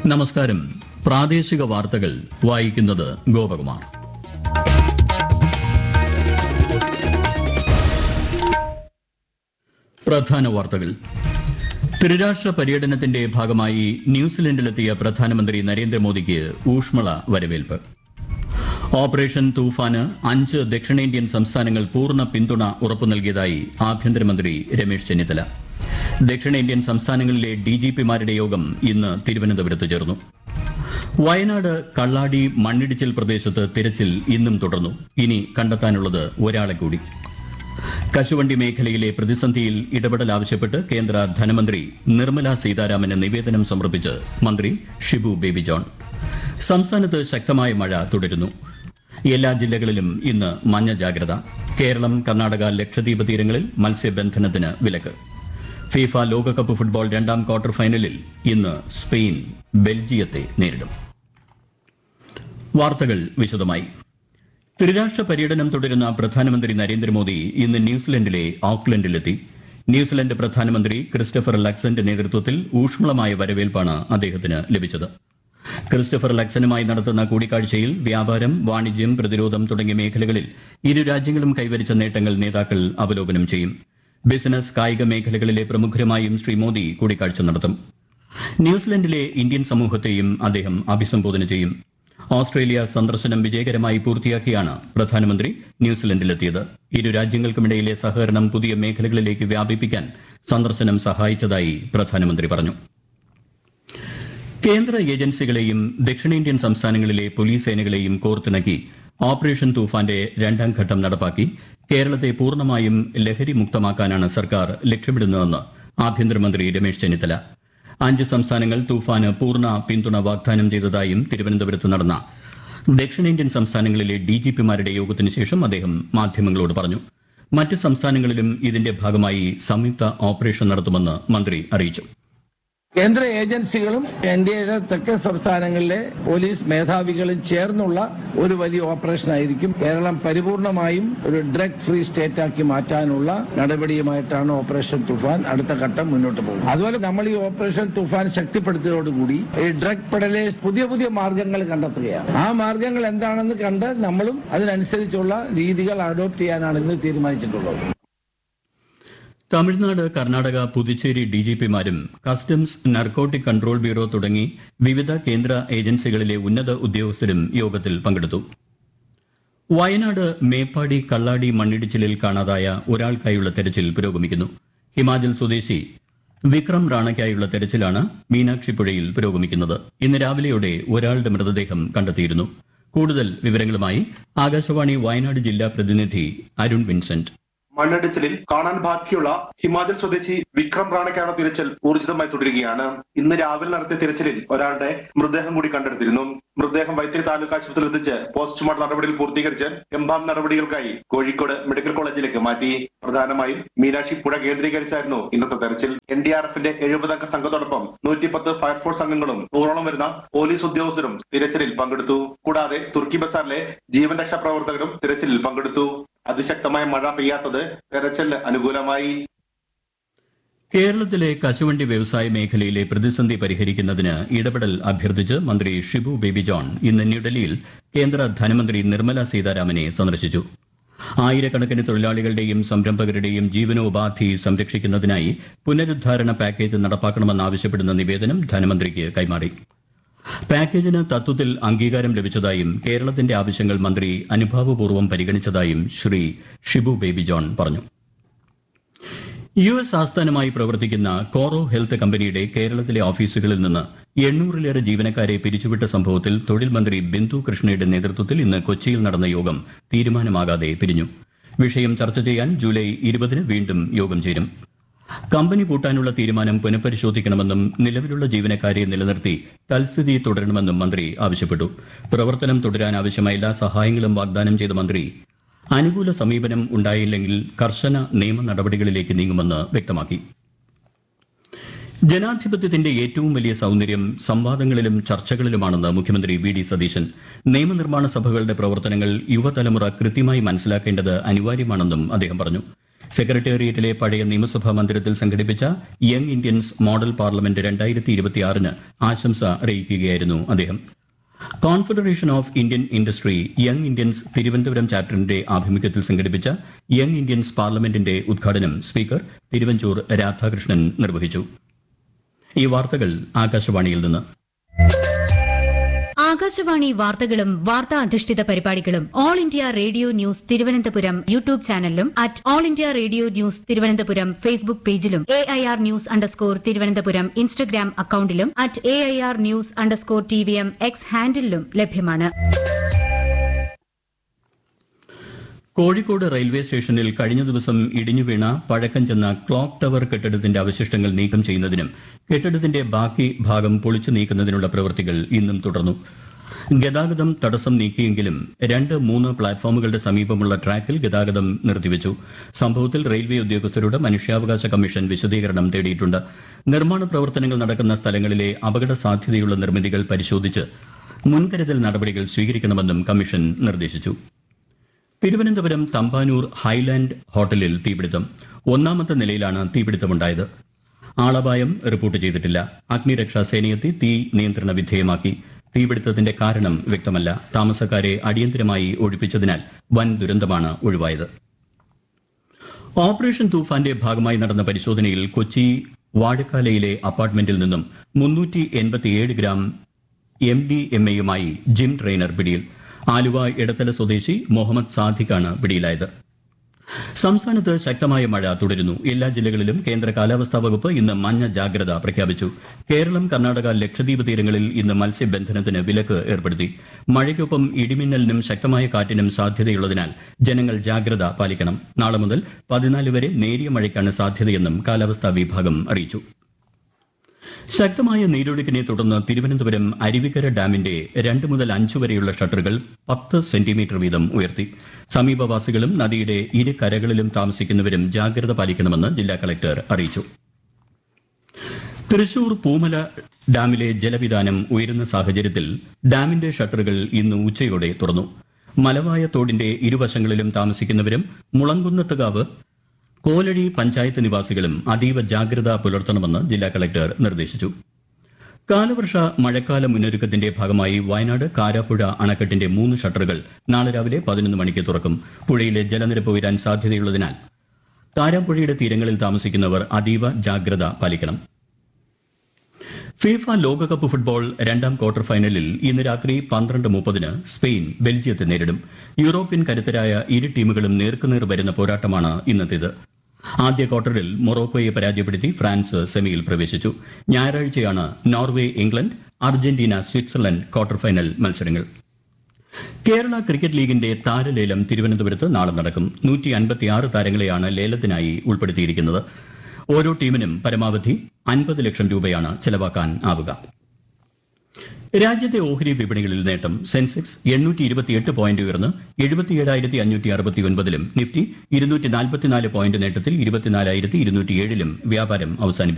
നമസ്കാരം പ്രാദേശിക വാർത്തകൾ വായിക്കുന്നത് ഗോപകുമാർ പ്രധാന വാർത്തകൾ ത്രിരാഷ്ട്ര പര്യടനത്തിന്റെ ഭാഗമായി ന്യൂസിലൻഡിലെത്തിയ പ്രധാനമന്ത്രി നരേന്ദ്രമോദിക്ക് ഊഷ്മള വരവേൽപ്പ് ഓപ്പറേഷൻ തൂഫാന് അഞ്ച് ദക്ഷിണേന്ത്യൻ സംസ്ഥാനങ്ങൾ പൂർണ്ണ പിന്തുണ ഉറപ്പു നൽകിയതായി ആഭ്യന്തരമന്ത്രി രമേശ് ചെന്നിത്തല ദക്ഷിണേന്ത്യൻ സംസ്ഥാനങ്ങളിലെ ഡിജിപിമാരുടെ യോഗം ഇന്ന് തിരുവനന്തപുരത്ത് ചേർന്നു വയനാട് കള്ളാടി മണ്ണിടിച്ചിൽ പ്രദേശത്ത് തിരച്ചിൽ ഇന്നും തുടർന്നു ഇനി കണ്ടെത്താനുള്ളത് ഒരാളെ കൂടി കശുവണ്ടി മേഖലയിലെ പ്രതിസന്ധിയിൽ ഇടപെടൽ ആവശ്യപ്പെട്ട് കേന്ദ്ര ധനമന്ത്രി നിർമ്മല സീതാരാമന് നിവേദനം സമർപ്പിച്ച് മന്ത്രി ഷിബു ബേബി ജോൺ സംസ്ഥാനത്ത് ശക്തമായ മഴ തുടരുന്നു എല്ലാ ജില്ലകളിലും ഇന്ന് മഞ്ഞ ജാഗ്രത കേരളം കർണാടക ലക്ഷദ്വീപ് തീരങ്ങളിൽ മത്സ്യബന്ധനത്തിന് വിലക്ക് ഫിഫ ലോകകപ്പ് ഫുട്ബോൾ രണ്ടാം ക്വാർട്ടർ ഫൈനലിൽ ഇന്ന് സ്പെയിൻ ബെൽജിയത്തെ നേരിടും വാർത്തകൾ വിശദമായി ത്രിരാഷ്ട്ര പര്യടനം തുടരുന്ന പ്രധാനമന്ത്രി നരേന്ദ്രമോദി ഇന്ന് ന്യൂസിലൻഡിലെ ഓക്ലൻഡിലെത്തി ന്യൂസിലൻഡ് പ്രധാനമന്ത്രി ക്രിസ്റ്റഫർ ലക്സന്റെ നേതൃത്വത്തിൽ ഊഷ്മളമായ വരവേൽപ്പാണ് അദ്ദേഹത്തിന് ലഭിച്ചത് ക്രിസ്റ്റഫർ ലക്സനുമായി നടത്തുന്ന കൂടിക്കാഴ്ചയിൽ വ്യാപാരം വാണിജ്യം പ്രതിരോധം തുടങ്ങിയ മേഖലകളിൽ ഇരു രാജ്യങ്ങളും കൈവരിച്ച നേട്ടങ്ങൾ നേതാക്കൾ അവലോകനം ചെയ്യും ബിസിനസ് കായിക മേഖലകളിലെ പ്രമുഖരുമായും ശ്രീ മോദി കൂടിക്കാഴ്ച നടത്തും ന്യൂസിലൻഡിലെ ഇന്ത്യൻ സമൂഹത്തെയും അദ്ദേഹം അഭിസംബോധന ചെയ്യും ഓസ്ട്രേലിയ സന്ദർശനം വിജയകരമായി പൂർത്തിയാക്കിയാണ് പ്രധാനമന്ത്രി ന്യൂസിലൻഡിലെത്തിയത് ഇരു രാജ്യങ്ങൾക്കുമിടയിലെ സഹകരണം പുതിയ മേഖലകളിലേക്ക് വ്യാപിപ്പിക്കാൻ സന്ദർശനം സഹായിച്ചതായി പ്രധാനമന്ത്രി പറഞ്ഞു കേന്ദ്ര ഏജൻസികളെയും ദക്ഷിണേന്ത്യൻ സംസ്ഥാനങ്ങളിലെ പോലീസ് സേനകളെയും കോർത്തിണക്കി ഓപ്പറേഷൻ തൂഫാന്റെ രണ്ടാം ഘട്ടം നടപ്പാക്കി കേരളത്തെ പൂർണ്ണമായും ലഹരി മുക്തമാക്കാനാണ് സർക്കാർ ലക്ഷ്യമിടുന്നതെന്ന് ആഭ്യന്തരമന്ത്രി രമേശ് ചെന്നിത്തല അഞ്ച് സംസ്ഥാനങ്ങൾ തൂഫാന് പൂർണ്ണ പിന്തുണ വാഗ്ദാനം ചെയ്തതായും തിരുവനന്തപുരത്ത് നടന്ന ദക്ഷിണേന്ത്യൻ സംസ്ഥാനങ്ങളിലെ ഡിജിപിമാരുടെ യോഗത്തിന് ശേഷം അദ്ദേഹം മാധ്യമങ്ങളോട് പറഞ്ഞു മറ്റ് സംസ്ഥാനങ്ങളിലും ഇതിന്റെ ഭാഗമായി സംയുക്ത ഓപ്പറേഷൻ നടത്തുമെന്ന് മന്ത്രി അറിയിച്ചു കേന്ദ്ര ഏജൻസികളും ഇന്ത്യയുടെ തെക്കൻ സംസ്ഥാനങ്ങളിലെ പോലീസ് മേധാവികളും ചേർന്നുള്ള ഒരു വലിയ ഓപ്പറേഷൻ ആയിരിക്കും കേരളം പരിപൂർണമായും ഒരു ഡ്രഗ് ഫ്രീ സ്റ്റേറ്റ് ആക്കി മാറ്റാനുള്ള നടപടിയുമായിട്ടാണ് ഓപ്പറേഷൻ തുഫാൻ അടുത്ത ഘട്ടം മുന്നോട്ട് പോകുന്നത് അതുപോലെ നമ്മൾ ഈ ഓപ്പറേഷൻ തുഫാൻ ശക്തിപ്പെടുത്തിയതോടുകൂടി ഈ ഡ്രഗ് പെഡലേഴ്സ് പുതിയ പുതിയ മാർഗങ്ങൾ കണ്ടെത്തുകയാണ് ആ മാർഗങ്ങൾ എന്താണെന്ന് കണ്ട് നമ്മളും അതിനനുസരിച്ചുള്ള രീതികൾ അഡോപ്റ്റ് ചെയ്യാനാണ് ഇന്ന് തീരുമാനിച്ചിട്ടുള്ളത് തമിഴ്നാട് കർണാടക പുതുച്ചേരി ഡിജിപിമാരും കസ്റ്റംസ് നർക്കോട്ടിക് കൺട്രോൾ ബ്യൂറോ തുടങ്ങി വിവിധ കേന്ദ്ര ഏജൻസികളിലെ ഉന്നത ഉദ്യോഗസ്ഥരും യോഗത്തിൽ പങ്കെടുത്തു വയനാട് മേപ്പാടി കള്ളാടി മണ്ണിടിച്ചിലിൽ കാണാതായ ഒരാൾക്കായുള്ള തെരച്ചിൽ പുരോഗമിക്കുന്നു ഹിമാചൽ സ്വദേശി വിക്രം റാണയ്ക്കായുള്ള തെരച്ചിലാണ് മീനാക്ഷിപ്പുഴയിൽ പുരോഗമിക്കുന്നത് ഇന്ന് രാവിലെയോടെ ഒരാളുടെ മൃതദേഹം കണ്ടെത്തിയിരുന്നു കൂടുതൽ വിവരങ്ങളുമായി ആകാശവാണി വയനാട് ജില്ലാ പ്രതിനിധി അരുൺ വിൻസെന്റ് മണ്ണിടിച്ചിലിൽ കാണാൻ ബാക്കിയുള്ള ഹിമാചൽ സ്വദേശി വിക്രം റാണയ്ക്കാണ് തിരച്ചിൽ ഊർജിതമായി തുടരുകയാണ് ഇന്ന് രാവിലെ നടത്തിയ തിരച്ചിലിൽ ഒരാളുടെ മൃതദേഹം കൂടി കണ്ടെടുത്തിരുന്നു മൃതദേഹം വൈത്തിരി താലൂക്ക് ആശുപത്രിയിൽ എത്തിച്ച് പോസ്റ്റ്മോർട്ടം നടപടികൾ പൂർത്തീകരിച്ച് എംബാം നടപടികൾക്കായി കോഴിക്കോട് മെഡിക്കൽ കോളേജിലേക്ക് മാറ്റി പ്രധാനമായും മീനാക്ഷി പുഴ കേന്ദ്രീകരിച്ചായിരുന്നു ഇന്നത്തെ തെരച്ചിൽ എൻ ഡി ആർ എഫിന്റെ എഴുപതംഗ സംഘത്തോടൊപ്പം നൂറ്റിപ്പത്ത് ഫയർഫോഴ്സ് അംഗങ്ങളും നൂറോളം വരുന്ന പോലീസ് ഉദ്യോഗസ്ഥരും തിരച്ചിലിൽ പങ്കെടുത്തു കൂടാതെ തുർക്കി ബസാറിലെ ജീവൻ രക്ഷാ പ്രവർത്തകരും തിരച്ചിലിൽ പങ്കെടുത്തു അതിശക്തമായ മഴ പെയ്യാത്തത് തെരച്ചിലിന് അനുകൂലമായി കേരളത്തിലെ കശുവണ്ടി വ്യവസായ മേഖലയിലെ പ്രതിസന്ധി പരിഹരിക്കുന്നതിന് ഇടപെടൽ അഭ്യർത്ഥിച്ച് മന്ത്രി ഷിബു ബേബി ജോൺ ഇന്ന് ന്യൂഡൽഹിയിൽ കേന്ദ്ര ധനമന്ത്രി നിർമ്മല സീതാരാമനെ സന്ദർശിച്ചു ആയിരക്കണക്കിന് തൊഴിലാളികളുടെയും സംരംഭകരുടെയും ജീവനോപാധി സംരക്ഷിക്കുന്നതിനായി പുനരുദ്ധാരണ പാക്കേജ് നടപ്പാക്കണമെന്നാവശ്യപ്പെടുന്ന നിവേദനം ധനമന്ത്രിക്ക് കൈമാറി പാക്കേജിന് തത്വത്തിൽ അംഗീകാരം ലഭിച്ചതായും കേരളത്തിന്റെ ആവശ്യങ്ങൾ മന്ത്രി അനുഭാവപൂർവ്വം പരിഗണിച്ചതായും ശ്രീ ഷിബു ബേബി ജോൺ പറഞ്ഞു യു എസ് ആസ്ഥാനമായി പ്രവർത്തിക്കുന്ന കോറോ ഹെൽത്ത് കമ്പനിയുടെ കേരളത്തിലെ ഓഫീസുകളിൽ നിന്ന് എണ്ണൂറിലേറെ ജീവനക്കാരെ പിരിച്ചുവിട്ട സംഭവത്തിൽ തൊഴിൽ മന്ത്രി ബിന്ദു കൃഷ്ണയുടെ നേതൃത്വത്തിൽ ഇന്ന് കൊച്ചിയിൽ നടന്ന യോഗം തീരുമാനമാകാതെ പിരിഞ്ഞു വിഷയം ചർച്ച ചെയ്യാൻ ജൂലൈ ഇരുപതിന് വീണ്ടും യോഗം ചേരും കമ്പനി പൂട്ടാനുള്ള തീരുമാനം പുനഃപരിശോധിക്കണമെന്നും നിലവിലുള്ള ജീവനക്കാരെ നിലനിർത്തി തൽസ്ഥിതി തുടരണമെന്നും മന്ത്രി ആവശ്യപ്പെട്ടു പ്രവർത്തനം തുടരാൻ ആവശ്യമായ എല്ലാ സഹായങ്ങളും വാഗ്ദാനം ചെയ്ത മന്ത്രി അനുകൂല സമീപനം ഉണ്ടായില്ലെങ്കിൽ കർശന നിയമ നടപടികളിലേക്ക് നീങ്ങുമെന്ന് വ്യക്തമാക്കി ജനാധിപത്യത്തിന്റെ ഏറ്റവും വലിയ സൌന്ദര്യം സംവാദങ്ങളിലും ചർച്ചകളിലുമാണെന്ന് മുഖ്യമന്ത്രി വി ഡി സതീശൻ നിയമനിർമ്മാണ സഭകളുടെ പ്രവർത്തനങ്ങൾ യുവതലമുറ കൃത്യമായി മനസ്സിലാക്കേണ്ടത് അനിവാര്യമാണെന്നും അദ്ദേഹം പറഞ്ഞു സെക്രട്ടേറിയറ്റിലെ പഴയ നിയമസഭാ മന്ദിരത്തിൽ സംഘടിപ്പിച്ച യങ് ഇന്ത്യൻസ് മോഡൽ പാർലമെന്റ് രണ്ടായിരത്തി ഇരുപത്തിയാറിന് ആശംസ അറിയിക്കുകയായിരുന്നു അദ്ദേഹം confederation of Indian industry young Indians Thiruvananthapuram ചാപ്റ്ററിന്റെ ആഭിമുഖ്യത്തിൽ സംഘടിപ്പിച്ച യങ് ഇന്ത്യൻസ് പാർലമെന്റിന്റെ ഉദ്ഘാടനം സ്പീക്കർ തിരുവഞ്ചൂർ രാധാകൃഷ്ണൻ നിർവഹിച്ചു ഈ വാർത്തകൾ ആകാശവാണിയിൽ നിന്ന് ആകാശവാണി വാർത്തകളും വാർത്താ അധിഷ്ഠിത പരിപാടികളും All India Radio news Thiruvananthapuram YouTube ചാനലിലും at All India Radio news Thiruvananthapuram Facebook പേജിലും A I R news underscore Thiruvananthapuram Instagram അക്കൌണ്ടിലും at A I R news underscore T V M X ഹാൻഡിലും ലഭ്യമാണ് കോഴിക്കോട് റെയിൽവേ സ്റ്റേഷനിൽ കഴിഞ്ഞ ദിവസം ഇടിഞ്ഞു വീണ പഴക്കം ചെന്ന ക്ലോക്ക് ടവർ കെട്ടിടത്തിന്റെ അവശിഷ്ടങ്ങൾ നീക്കം ചെയ്യുന്നതിനും കെട്ടിടത്തിന്റെ ബാക്കി ഭാഗം പൊളിച്ചു നീക്കുന്നതിനുള്ള പ്രവൃത്തികൾ ഇന്നും തുടർന്നു ഗതാഗതം തടസ്സം നീക്കിയെങ്കിലും രണ്ട് മൂന്ന് പ്ലാറ്റ്ഫോമുകളുടെ സമീപമുള്ള ട്രാക്കിൽ ഗതാഗതം നിർത്തിവച്ചു സംഭവത്തിൽ റെയിൽവേ ഉദ്യോഗസ്ഥരോട് മനുഷ്യാവകാശ കമ്മീഷൻ വിശദീകരണം തേടിയിട്ടുണ്ട് നിർമ്മാണ പ്രവർത്തനങ്ങൾ നടക്കുന്ന സ്ഥലങ്ങളിലെ അപകട സാധ്യതയുള്ള നിർമ്മിതികൾ പരിശോധിച്ച് മുൻകരുതൽ നടപടികൾ സ്വീകരിക്കണമെന്നും കമ്മീഷൻ നിർദ്ദേശിച്ചു തിരുവനന്തപുരം തമ്പാനൂർ ഹൈലാൻഡ് ഹോട്ടലിൽ തീപിടുത്തം ഒന്നാമത്തെ നിലയിലാണ് തീപിടുത്തമുണ്ടായത് ആളപായം റിപ്പോർട്ട് ചെയ്തിട്ടില്ല അഗ്നിരക്ഷാ സേനയെത്തി തീ നിയന്ത്രണ വിധേയമാക്കി തീപിടുത്തത്തിന്റെ കാരണം വ്യക്തമല്ല താമസക്കാരെ അടിയന്തരമായി ഒഴിപ്പിച്ചതിനാൽ വൻ ദുരന്തമാണ് ഒഴിവായത് ഓപ്പറേഷൻ തൂഫാന്റെ ഭാഗമായി നടന്ന പരിശോധനയിൽ കൊച്ചി വാഴക്കാലയിലെ അപ്പാർട്ട്മെന്റിൽ നിന്നും മുന്നൂറ്റി എൺപത്തിയേഴ് ഗ്രാം എം ഡി എം എയുമായി ജിം ട്രെയിനർ പിടിയിൽ ആലുവ ഇടത്തല സ്വദേശി മുഹമ്മദ് സാദിഖാണ് പിടിയിലായത് സംസ്ഥാനത്ത് ശക്തമായ മഴ തുടരുന്നു എല്ലാ ജില്ലകളിലും കേന്ദ്ര കാലാവസ്ഥാ വകുപ്പ് ഇന്ന് മഞ്ഞ ജാഗ്രത പ്രഖ്യാപിച്ചു കേരളം കർണാടക ലക്ഷദ്വീപ് തീരങ്ങളിൽ ഇന്ന് മത്സ്യബന്ധനത്തിന് വിലക്ക് ഏർപ്പെടുത്തി മഴയ്ക്കൊപ്പം ഇടിമിന്നലിനും ശക്തമായ കാറ്റിനും സാധ്യതയുള്ളതിനാൽ ജനങ്ങൾ ജാഗ്രത പാലിക്കണം നാളെ മുതൽ പതിനാല് വരെ നേരിയ മഴയ്ക്കാണ് സാധ്യതയെന്നും കാലാവസ്ഥാ വിഭാഗം അറിയിച്ചു ശക്തമായ നീരൊഴുക്കിനെ തുടർന്ന് തിരുവനന്തപുരം അരുവിക്കര ഡാമിന്റെ രണ്ട് മുതൽ അഞ്ച് വരെയുള്ള ഷട്ടറുകൾ പത്ത് സെന്റിമീറ്റർ വീതം ഉയർത്തി സമീപവാസികളും നദിയുടെ ഇരു കരകളിലും താമസിക്കുന്നവരും ജാഗ്രത പാലിക്കണമെന്ന് ജില്ലാ കളക്ടർ അറിയിച്ചു തൃശൂർ പൂമല ഡാമിലെ ജലവിധാനം ഉയരുന്ന സാഹചര്യത്തിൽ ഡാമിന്റെ ഷട്ടറുകൾ ഇന്ന് ഉച്ചയോടെ തുറന്നു മലവായ തോടിന്റെ ഇരുവശങ്ങളിലും താമസിക്കുന്നവരും മുളങ്കുന്നത്തുകാവ് കോലഴി പഞ്ചായത്ത് നിവാസികളും അതീവ ജാഗ്രത പുലർത്തണമെന്ന് ജില്ലാ കളക്ടർ നിർദ്ദേശിച്ചു കാലവർഷ മഴക്കാല മുന്നൊരുക്കത്തിന്റെ ഭാഗമായി വയനാട് കാരാപ്പുഴ അണക്കെട്ടിന്റെ മൂന്ന് ഷട്ടറുകൾ നാളെ രാവിലെ പതിനൊന്ന് മണിക്ക് തുറക്കും പുഴയിലെ ജലനിരപ്പ് ഉയരാൻ സാധ്യതയുള്ളതിനാൽ കാരാപ്പുഴയുടെ തീരങ്ങളിൽ താമസിക്കുന്നവർ അതീവ ജാഗ്രത പാലിക്കണം ഫിഫ ലോകകപ്പ് ഫുട്ബോൾ രണ്ടാം ക്വാർട്ടർ ഫൈനലിൽ ഇന്ന് രാത്രി പന്ത്രണ്ട് മുപ്പതിന് സ്പെയിൻ ബെൽജിയത്തെ നേരിടും യൂറോപ്യൻ കരുത്തരായ ഇരു ടീമുകളും നേർക്കുനേർ വരുന്ന പോരാട്ടമാണ് ഇന്നത്തേത് ആദ്യ ക്വാർട്ടറിൽ മൊറോക്കോയെ പരാജയപ്പെടുത്തി ഫ്രാൻസ് സെമിയിൽ പ്രവേശിച്ചു ഞായറാഴ്ചയാണ് Norway England Argentina Switzerland quarter final മത്സരങ്ങൾ കേരള ക്രിക്കറ്റ് ലീഗിന്റെ താരലേലം തിരുവനന്തപുരത്ത് നാളെ നടക്കും നൂറ്റി അൻപത്തിയാറ് താരങ്ങളെയാണ് ലേലത്തിനായി ഉൾപ്പെടുത്തിയിരിക്കുന്നത് ഓരോ ടീമിനും പരമാവധി അൻപത് ലക്ഷം രൂപയാണ് ചെലവാക്കാൻ ആവുക രാജ്യത്തെ ഓഹരി വിപണികളിൽ നേട്ടം സെൻസെക്സ് എണ്ണൂറ്റി ഇരുപത്തിയെട്ട് പോയിന്റ് ഉയർന്ന് എഴുപത്തിയേഴായിരത്തി അഞ്ഞൂറ്റി അറുപത്തി ഒൻപതിലും നിഫ്റ്റി ഇരുന്നൂറ്റി നാൽപ്പത്തിനാല് പോയിന്റ് നേട്ടത്തിൽ ഇരുപത്തിനാലായിരത്തി ഇരുന്നൂറ്റി ഏഴിലും വ്യാപാരം അവസാനിപ്പിച്ചു